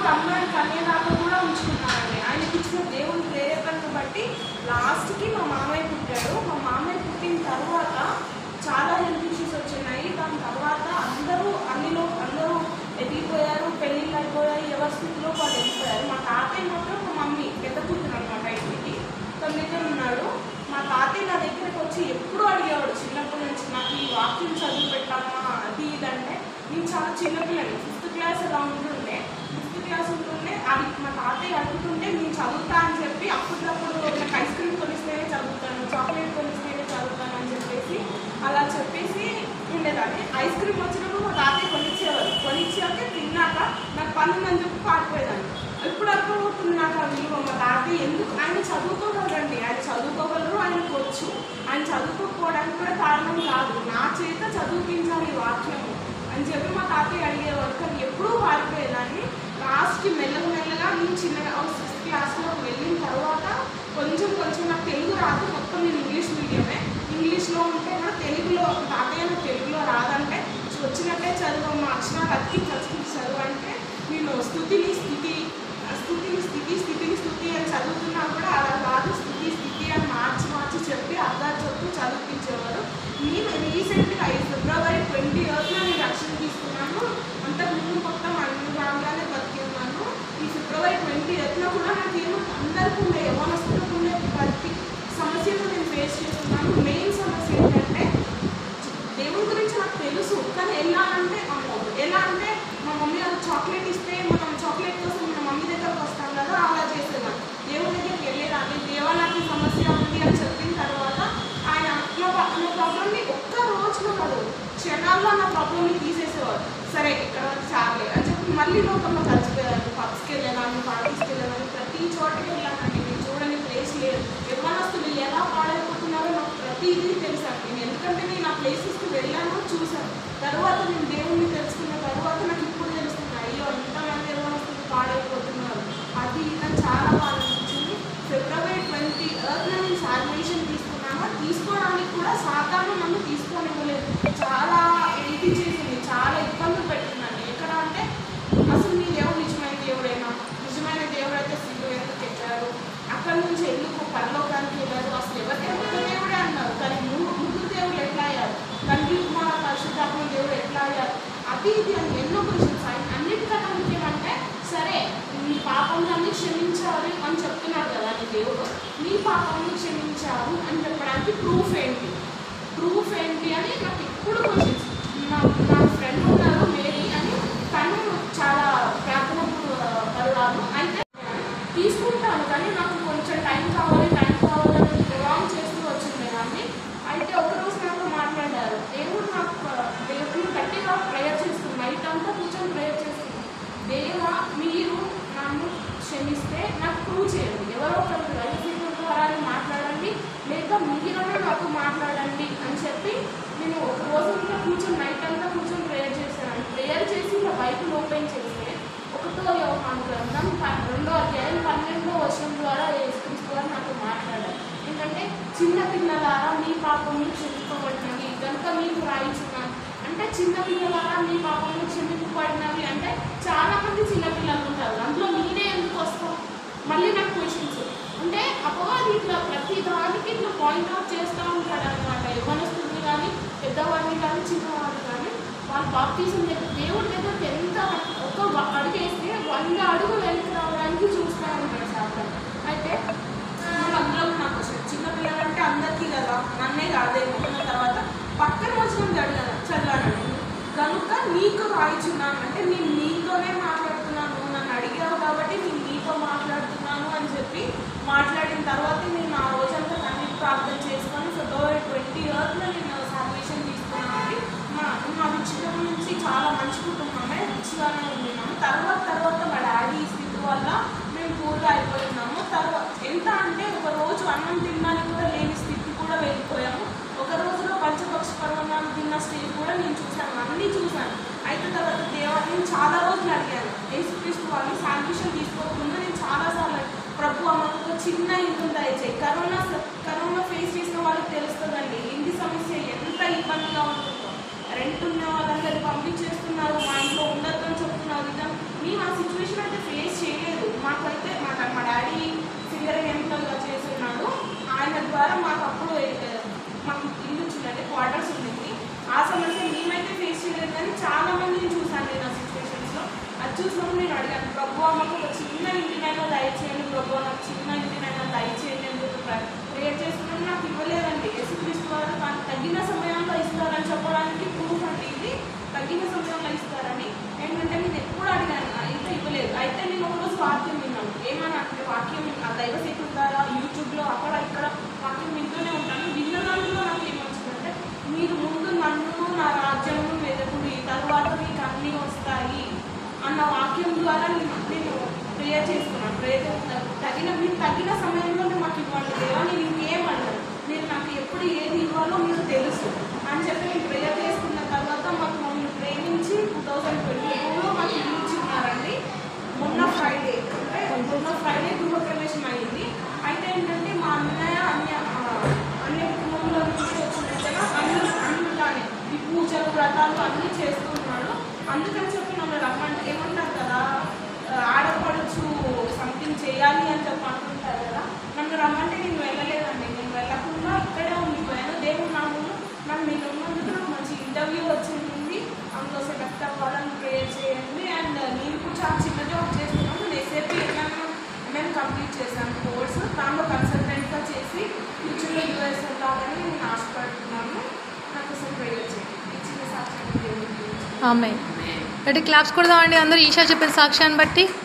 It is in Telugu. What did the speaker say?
అమ్మాయి కన్యదాకా కూడా ఉంచుకున్నానండి ఆయనకి ఇచ్చిన దేవుని ప్రేరేపణను బట్టి లాస్ట్కి మా మామయ్య పుట్టాడు మా మామయ్య పుట్టిన తర్వాత చాలా హెల్త్ ఇష్యూస్ వచ్చినాయి దాని తర్వాత అందరూ అన్నిలో అందరూ ఎదిగిపోయారు పెళ్ళిళ్ళు అయిపోయాయి ఎవరి స్థితిలో వాళ్ళు వెళ్ళిపోయారు మా తాతయ్య మాత్రం మా మమ్మీ పెద్ద కూతురు అనమాట ఇంటికి తన దగ్గర ఉన్నాడు మా తాతయ్య నా దగ్గరకు వచ్చి ఎప్పుడూ అడిగేవాడు చిన్నప్పటి నుంచి నాకు ఈ వాక్యం చదువు పెట్టామా అది ఇది అంటే నేను చాలా చిన్నపిల్లని ఫిఫ్త్ క్లాస్ అలా ఉంటుండే ఫిఫ్త్ క్లాస్ ఉంటుండే అది మా తాతయ్య అడుగుతుంటే నేను చదువుతా అని చెప్పి అప్పటికప్పుడు నాకు ఐస్ క్రీమ్ కొనిస్తేనే చదువుతాను చాక్లెట్ కొనిస్తేనే చదువుతాను అని చెప్పేసి అలా చెప్పేసి ఉండేదాన్ని ఐస్ క్రీమ్ వచ్చినప్పుడు మా తాతయ్య కొనిచ్చేవారు కొనిచ్చాక తిన్నాక నాకు పన్ను అని చెప్పి పారిపోయేదాన్ని ఇప్పుడు అర్థమవుతుంది నాకు ఆ విలువ మా తాతయ్య ఎందుకు ఆయన చదువుకోగలరండి ఆయన చదువుకోగలరు ఆయనకు వచ్చు ఆయన చదువుకోకపోవడానికి కూడా కారణం కాదు నా చేత చదువుపించాలి ఈ వాక్యము అని చెప్పి మా తాతయ్య అడిగేవారు కానీ ఎప్పుడూ పారిపోయేదాన్ని లాస్ట్కి మెల్లగా మెల్లగా నేను చిన్నగా సిక్స్త్ క్లాస్లో వెళ్ళిన తర్వాత కొంచెం కొంచెం నాకు తెలుగు రాదు మొత్తం నేను ఇంగ్లీష్ మీడియమే ఇంగ్లీష్లో ఉంటే కూడా తెలుగులో తాతయ్య నాకు తెలుగులో రాదంటే వచ్చినట్టే చదువు మా అక్షరాలు అతికి చదువు చదువు అంటే నేను స్థుతిని స్థితి స్థుతిని స్థితి స్థితిని స్థుతి అని చదువుతున్నా కూడా అలా కాదు స్థితి స్థితి అని మార్చి మార్చి చెప్పి అర్థాలు చెప్తూ చదివించేవారు నేను రీసెంట్గా ఈ ఫిబ్రవరి ట్వంటీ ఇయర్స్లో నేను రక్షణ తీసుకున్నాను అంతకు ముందు మొత్తం అన్ని రాగానే బతికి ఉన్నాను ఈ ఫిబ్రవరి ట్వంటీ ఎయిత్లో కూడా నాకు ఏమో అందరికీ ఉండే యవనస్తులకు ఉండే ప్రతి సమస్యను నేను ఫేస్ చేస్తున్నాను మెయిన్ సమస్య ఏంటంటే దేవుడి గురించి నాకు తెలుసు కానీ ఎలా అంటే అమ్మో, ఎలా అంటే మా మమ్మీ నాకు చాక్లెట్ ఇస్తే మనం చాక్లెట్ కోసం మన మమ్మీ దగ్గరకు వస్తాం కదా అలా చేసేదాన్ని దేవుడి దగ్గరికి వెళ్ళేదాన్ని దేవా నాకు ఈ సమస్య ఉంది అని చెప్పిన తర్వాత ఆయన నా ప్రా- నా ప్రాబ్లమ్ని ఒక్క రోజులో కాదు క్షణాల్లో నా ప్రాబ్లమ్ని తీసేసేవారు సరే ఇక్కడ వరకు చాలే అని చెప్పి మళ్ళీ లోకంలో కలిసిపోయాను పబ్స్కి వెళ్ళాను పార్టీస్కి వెళ్ళాను ప్రతి చోటకి వెళ్ళానండి నేను చూడని ప్లేస్ లేదు యవ్వనస్తులు ఎలా పాడైపోతున్నారో నాకు ప్రతిదీ తెలుసండి నేను ఎందుకంటే నేను ఆ ప్లేసెస్కి వెళ్ళాను చూశాను తర్వాత నేను దేవుణ్ణి తెలుసుకున్న తర్వాత నాకు ఇప్పుడు తెలుస్తుంది అయ్యో ఎంతమంది యవ్వనస్తులు పాడైపోతున్నారు అది ఇదని చాలా బాగా అనిపించింది ఫిబ్రవరి ట్వంటీ ఎయిత్న నేను సాల్వేషన్ తీసుకున్నాను తీసుకోవడానికి కూడా సాధారణ నన్ను తీసుకోనివ్వలేదు చాలా ఇది చేసింది చాలా ఇబ్బందులు పెట్టిందండి ఎక్కడ అంటే అసలు నీ దేవుడు నిజమైన దేవుడేనా నిజమైన దేవుడు అయితే సిగ్గు ఎందుకు ఎక్కారు అక్కడ నుంచి ఎందుకు పరలోకానికి వెళ్ళారు అసలు ఎవరికైనా ఒక దేవుడే అన్నారు కానీ మూడు ముగ్గురు దేవుడు ఎట్లా అయ్యారు తండ్రి కుమార పరిశుద్ధాత్మ దేవుడు ఎట్లా అయ్యారు అది ఇది అని ఎన్నో క్వశ్చన్స్ ఆయన అన్నిటికన్నా ముఖ్యమంటే సరే నీ పాపంలన్నీ క్షమించాలి అని చెప్తున్నాడు కదా నీ దేవుడు నీ పాపంని క్షమించారు అని చెప్పడానికి ప్రూఫ్ ఏంటి ప్రూఫ్ ఏంటి అని నాకు ఎప్పుడు క్వశ్చన్స్ నా నా ఫ్రెండ్ ఉన్నారు మేరీ అని తను చాలా ప్రార్థన పరురాలు అయితే తీసుకుంటాను కానీ నాకు కొంచెం టైం కావాలి టైం కావాలని ప్రొలాంగ్ చేస్తూ వచ్చింది దాన్ని అయితే ఒకరోజు నాతో మాట్లాడారు దేవుడు నాకు దేవుడిని గట్టిగా ప్రేయర్ చేస్తుంది నైట్ అంతా కూర్చొని ప్రేయర్ చేస్తుంది దేవా మీరు నన్ను క్షమిస్తే నాకు ప్రూవ్ చేయండి ఎవరో ఒకరు రైతు ద్వారా మాట్లాడండి లేక మీరైనా నాతో మాట్లాడండి అని చెప్పి నేను ఒక రోజు అంతా కూర్చొని నైట్ అంతా కూర్చొని ప్రేయర్ చేశాను ప్రేయర్ చేసి ఇలా బైబిల్ ఓపెన్ చేస్తే ఒకటో యోహాను గ్రంథం ప- రెండో అధ్యాయం పన్నెండో వచనం ద్వారా యేసుక్రీస్తు గారు నాతో మాట్లాడారు ఏంటంటే చిన్న పిల్లలారా మీ పాపములు క్షమింపబడినవి కనుక మీకు రాయించున్నాను అంటే చిన్న పిల్లలారా మీ పాపములు క్షమింపబడినవి అంటే చాలా మంది చిన్న పిల్లలు ఉంటారు అందులో మీరే ఎందుకు వస్తాం మళ్ళీ నాకు క్వశ్చన్స్ అంటే అపవాది ఇట్లా ప్రతి దానికి ఇట్లా పాయింట్ అవుట్ చేస్తూ ఉంటాడు అనమాట యవనస్తుల్ని కానీ పెద్దవాడిని కానీ చిన్నవాడిని కానీ వాళ్ళు బాప్తీసం దగ్గర దేవుడి దగ్గరికి ఎంత ఒక వ- అడుగు వేస్తే వంద అడుగులు వెనక్కి రావడానికి చూస్తూ ఉంటాడు శాతం అయితే మళ్ళీ అందులో నాకు క్వశ్చన్ చిన్న పిల్లలంటే అందరికీ కదా నన్నే కాదేమో అన్న తర్వాత పక్కన వచ్చిన చదివాను చదివానండి కనుక నీకు రాయిచున్నాను అంటే నేను నీతోనే మాట్లాడుతున్నాను నన్ను అడిగావు కాబట్టి నేను నీతో మాట్లాడుతున్నాను అని చెప్పి మాట్లాడిన తర్వాత నేను ఆ రోజంతా కన్నీటి ప్రార్థన చేసుకొని ఫిబ్రవరి ట్వంటీ ఇయర్స్లో నేను సాల్వేషన్ తీసుకున్నాను మా మా చిన్నప్పటి నుంచి చాలా మంచి కుటుంబమే రిచ్గానే ఉన్నాము తర్వాత తర్వాత మా డాడీ స్థితి వల్ల మేము పూర్గా అయిపోతున్నాము తర్వాత ఎంత అంటే ఒక రోజు అన్నం తినడానికి కూడా లేని స్థితి కూడా వెళ్ళిపోయాము ఒక రోజులో పంచపక్ష పర్వణాలు తిన్న స్టేజ్ కూడా నేను చూశాను అన్నీ చూశాను అయితే తర్వాత దేవా నేను చాలా రోజులు అడిగాను యేసుక్రీస్తు వాళ్ళని శాంక్షన్ తీసుకోకుండా నేను చాలాసార్లు అడిగాను. ప్రభు మాకు ఒక చిన్న ఇల్లు దయచేయి కరోనా స- కరోనా ఫేస్ చేసిన వాళ్ళకి తెలుస్తుందండి ఇంటి సమస్య ఎంత ఇబ్బందిగా ఉంటుందో రెంట్ ఉన్న వాళ్ళందరూ పంపించేస్తున్నారు మా ఇంట్లో ఉండొద్దని చెప్తున్నారు ఇదా మేము ఆ సిచ్యువేషన్ అయితే ఫేస్ మాకైతే మా మా డాడీ సింగర్ ఎంప్లాయ్గా చేస్తున్నాడు ఆయన ద్వారా మాకు అప్పుడు ఏ- మాకు ఇల్లు వచ్చిందంటే క్వార్టర్స్ ఉండింది ఆ సమస్య మేమైతే ఫేస్ చేయలేదు కానీ చాలా మందిని చూసాను నేను ఆ సిచ్యువేషన్స్లో అది చూసినప్పుడు నేను అడిగాను ప్రభు మాకు ఒక చిన్న ఇంటినైనా దయచేయండి ప్రభు నాకు చిన్న ఇంటినైనా దయచేయండి అని చెప్పి ప్రేయర్ చేస్తున్నాను నాకు ఇవ్వలేదండి యేసుక్రీస్తు వారు నాకు తగిన సమయంలో ఇస్తారని చెప్పడానికి ప్రూఫ్ అండి ఇది తగిన సమయంలో ఇస్తారని ఏంటంటే నేను ఎప్పుడు అడిగాను అయితే ఇవ్వలేదు అయితే నేను ఒకరోజు వాక్యం విన్నాను ఏమని అంటే వాక్యం ఆ దైవ శక్తి ద్వారా యూట్యూబ్లో అక్కడ ఇక్కడ వాక్యం వింటూనే ఉంటాను విన్న దాంట్లో నాకు ఏమొచ్చిందంటే మీరు ముందు నన్ను నా రాజ్యము వెదకుడి తర్వాత మీకు అన్నీ వస్తాయి అన్న వాక్యం ద్వారా నేను నేను ప్రేయర్ చేసుకున్నాను ప్రేయర్ తగిన మీరు తగిన సమయంలోనే మాకు ఇవ్వండి దేవా నేను ఇంకేం అడగను మీరు నాకు ఎప్పుడు ఏది ఇవ్వాలో మీకు తెలుసు అని చెప్పి నేను ప్రేయర్ చేసుకున్న తర్వాత మాకు మమ్మల్ని ప్రేమించి టూ థౌజండ్ ట్వంటీ టూలో మాకు ఇల్లు ఇచ్చిన్నారండి మొన్న ఫ్రైడే అంటే మొన్న ఫ్రైడే గృహప్రవేశం అయింది అయితే ఏంటంటే మా అన్నయ్య అన్య ఆ, అన్య కుటుంబంలో నుంచి వచ్చినట్టుగా అన్ని అన్నిలానే ఈ పూజలు వ్రతాలు అన్నీ చేస్తున్నాడు అందుకని చెప్పి నన్ను రమ్మంటే ఏమంటారు కదా ఆ, ఆడపడుచు సంథింగ్ చేయాలి అని చెప్పి అనుకుంటారు కదా నన్ను రమ్మంటే నేను వెళ్ళలేదండి నేను వెళ్ళకుండా ఇక్కడే ఉండిపోయాను దేవుడు నా ముందు నాకు నేను ఉన్నందుకు నాకు మంచి ఇంటర్వ్యూ వచ్చింది అందులో సెలెక్ట్ అవ్వాలని ప్రేయర్ చేయండి అండ్ నేను కూడా చాలా చిన్న జాబ్ చేస్తున్నాను నేను ఎస్ఏపీ ఎంఎం కంప్లీట్ చేశాను కోర్స్ దాంట్లో కన్సల్టెంట్గా చేసి ఫ్యూచర్లో యూఎస్ వెళ్ళాలని నేను ఆశపడుతున్నాను నాకు అసలు ప్రేయర్ చేయండి ఇచ్చిన సాక్షి దేవుడికి ఆమె అంటే క్లాప్స్ కొడదామండి అందరూ ఈషా చెప్పిన సాక్ష్యాన్ని బట్టి